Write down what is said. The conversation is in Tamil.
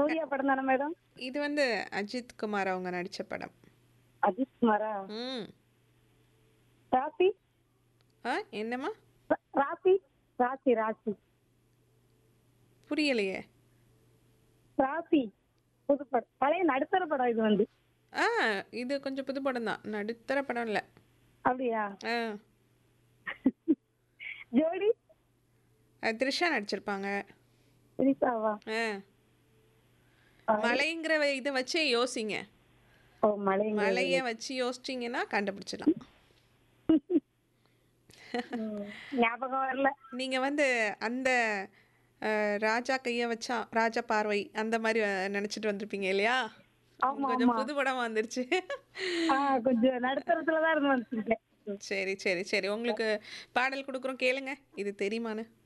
சூர்யா படம் தானே மேடம் இது வந்து அஜித் குமார் அவங்க நடிச்ச படம் அஜித் குமாரா ம் ராசி ஆ என்னம்மா ரா- ராசி ராசி ராசி புரியலையே ராசி புது படம் பழைய நடுத்தர படம் இது வந்து ஆ இது கொஞ்சம் புது படம் தான் நடுத்தர படம் இல்லை அப்படியா ஆ ஜோடி அது த்ரிஷா நடிச்சிருப்பாங்க சரிசாவா ஆ மலைங்கிற இதை வச்சே யோசிங்க ஓ மலை மலையை வச்சு யோசிச்சிங்கன்னா கண்டுபிடிச்சிடலாம் ஞாபகம் வரல நீங்கள் வந்து அந்த அஹ், ராஜா கையை வச்சா ராஜா பார்வை அந்த மாதிரி அஹ், நினைச்சிட்டு வந்திருப்பீங்க இல்லையா ஆமா, கொஞ்சம் ஆமா. புது படம் வந்துருச்சு ஆ கொஞ்சம் நடுத்தரத்துல தான் இருந்து வந்துருக்கேன் சரி சரி சரி உங்களுக்கு பாடல் கொடுக்குறோம் கேளுங்க இது தெரியுமான்னு